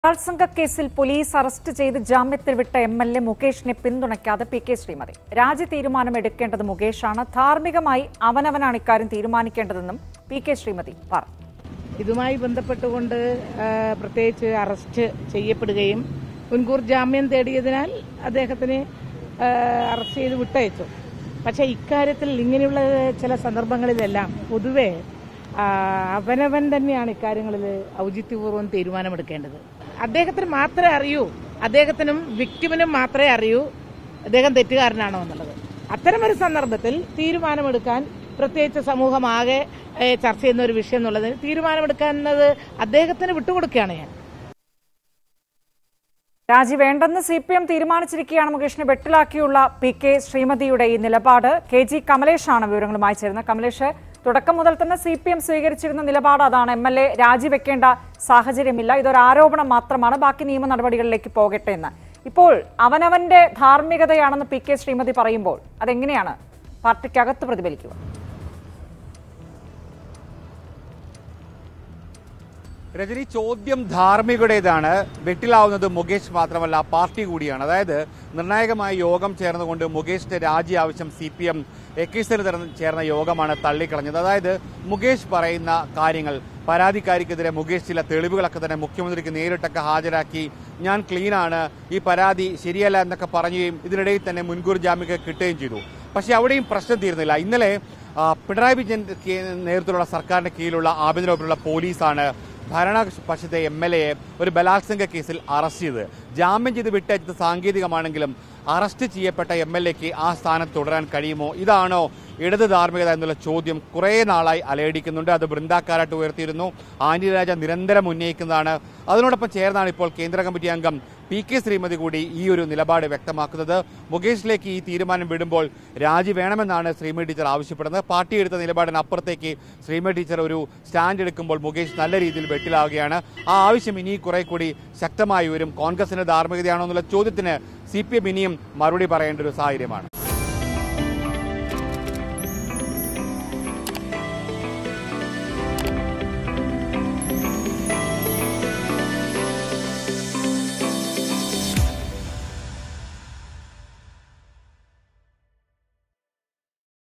ബലാത്സംഗ കേസിൽ police arrest ചെയ്ത് ജാമ്യത്തിൽ വിട്ട എം എൽ എ മുകേഷിനെ പിന്തുണയ്ക്കാതെ പി കെ ശ്രീമതി രാജ്യ തീരുമാനം എടുക്കേണ്ടത് മുകേഷാണ് ധാർമ്മികമായി അവനവനാണ് ഇക്കാര്യം തീരുമാനിക്കേണ്ടതെന്നും പി കെ ശ്രീമതി പറഞ്ഞു ഇതുമായി ബന്ധപ്പെട്ടുകൊണ്ട് ആ, പ്രത്യേകിച്ച് അറസ്റ്റ് ചെയ്യപ്പെടുകയും മുൻകൂർ ജാമ്യം തേടിയതിനാൽ അദ്ദേഹത്തിന് ആ, അറസ്റ്റ് ചെയ്ത് വിട്ടയച്ചു പക്ഷേ ഇക്കാര്യത്തിൽ ഇങ്ങനെയുള്ള ചില സന്ദർഭങ്ങളിലെല്ലാം പൊതുവെ ആ, അവനവൻ തന്നെയാണ് ഇക്കാര്യങ്ങളിൽ ഔചിത്യപൂർവ്വം തീരുമാനമെടുക്കേണ്ടത് അദ്ദേഹത്തിന് മാത്രമേ അറിയൂ അദ്ദേഹത്തിനും വിക്ടിമിനും മാത്രമേ അറിയൂ അദ്ദേഹം തെറ്റുകാരനാണോ എന്നുള്ളത് അത്തരമൊരു സന്ദർഭത്തിൽ തീരുമാനമെടുക്കാൻ പ്രത്യേകിച്ച് സമൂഹമാകെ ഏ, ചർച്ച ചെയ്യുന്ന ഒരു വിഷയം എന്നുള്ളത് തീരുമാനമെടുക്കുന്നത് അദ്ദേഹത്തിന് വിട്ടുകൊടുക്കുകയാണ് ഞാൻ രാജി വേണ്ടെന്ന് സി പി എം തീരുമാനിച്ചിരിക്കുകയാണ് മുകേഷിനെ വെട്ടിലാക്കിയുള്ള പി കെ ശ്രീമതിയുടെ ഈ നിലപാട് കെ ജി കമലേഷാണ് വിവരങ്ങളുമായി ചേരുന്നത് കമലേഷ് തുടക്കം മുതൽ തന്നെ സി പി എം സ്വീകരിച്ചിരുന്ന നിലപാട് അതാണ് എം എൽ എ രാജിവെക്കേണ്ട സാഹചര്യമില്ല ഇതൊരു ആരോപണം മാത്രമാണ് ബാക്കി നിയമ നടപടികളിലേക്ക് പോകട്ടെ എന്ന് ഇപ്പോൾ അവനവന്റെ ധാർമ്മികതയാണെന്ന് പി കെ ശ്രീമതി പറയുമ്പോൾ അതെങ്ങനെയാണ് പാർട്ടിക്കകത്ത് പ്രതിഫലിക്കുക രജനി ചോദ്യം ധാർമ്മികയുടേതാണ് വെട്ടിലാവുന്നത് മുകേഷ് മാത്രമല്ല പാർട്ടി കൂടിയാണ് അതായത് നിർണായകമായ യോഗം ചേർന്നുകൊണ്ട് മുകേഷിന്റെ രാജി ആവശ്യം സി പി എം എക്കീസിന് ചേർന്ന യോഗമാണ് തള്ളിക്കളഞ്ഞത് അതായത് മുകേഷ് പറയുന്ന കാര്യങ്ങൾ പരാതിക്കാരിക്കെതിരെ മുകേഷ് ചില തെളിവുകളൊക്കെ തന്നെ മുഖ്യമന്ത്രിക്ക് നേരിട്ടൊക്കെ ഹാജരാക്കി ഞാൻ ക്ലീനാണ് ഈ പരാതി ശരിയല്ല എന്നൊക്കെ പറയുകയും ഇതിനിടയിൽ തന്നെ മുൻകൂർ ജാമ്യമൊക്കെ കിട്ടുകയും ചെയ്തു പക്ഷേ അവിടെയും പ്രശ്നം തീർന്നില്ല ഇന്നലെ ആ, പിണറായി വിജയൻ നേതൃത്വത്തിലുള്ള സർക്കാരിന്റെ കീഴിലുള്ള ആഭ്യന്തര വകുപ്പിലുള്ള പോലീസാണ് ഭരണപക്ഷത്തെ എം എൽ എയെ ഒരു ബലാത്സംഗ കേസിൽ അറസ്റ്റ് ചെയ്ത് ജാമ്യം ചെയ്ത് വിട്ടയച്ചത് സാങ്കേതികമാണെങ്കിലും അറസ്റ്റ് ചെയ്യപ്പെട്ട എം എൽ എക്ക് ആ സ്ഥാനത്ത് തുടരാൻ കഴിയുമോ ഇതാണോ ഇടത് ധാർമ്മികത എന്നുള്ള ചോദ്യം കുറേ നാളായി അലയടിക്കുന്നുണ്ട് അത് ബൃന്ദാക്കാരായിട്ട് ഉയർത്തിയിരുന്നു ആന്റി രാജ നിരന്തരം ഉന്നയിക്കുന്നതാണ് അതിനോടൊപ്പം ചേർന്നാണ് ഇപ്പോൾ കേന്ദ്ര കമ്മിറ്റി അംഗം പി കെ ശ്രീമതി കൂടി ഈ ഒരു നിലപാട് വ്യക്തമാക്കുന്നത് മുകേഷിലേക്ക് ഈ തീരുമാനം വിടുമ്പോൾ രാജി വേണമെന്നാണ് ശ്രീമതി ടീച്ചർ ആവശ്യപ്പെടുന്നത് പാർട്ടി എടുത്ത നിലപാടിന് അപ്പുറത്തേക്ക് ശ്രീമതി ടീച്ചർ ഒരു സ്റ്റാൻഡ് എടുക്കുമ്പോൾ മുകേഷ് നല്ല രീതിയിൽ വെട്ടിലാവുകയാണ് ആ ആവശ്യം ഇനി കുറെ കൂടി ശക്തമായി വരും കോൺഗ്രസിന്റെ ധാർമ്മികതയാണോ എന്നുള്ള ചോദ്യത്തിന് സി പി എം ഇനിയും മറുപടി പറയേണ്ട ഒരു സാഹചര്യമാണ്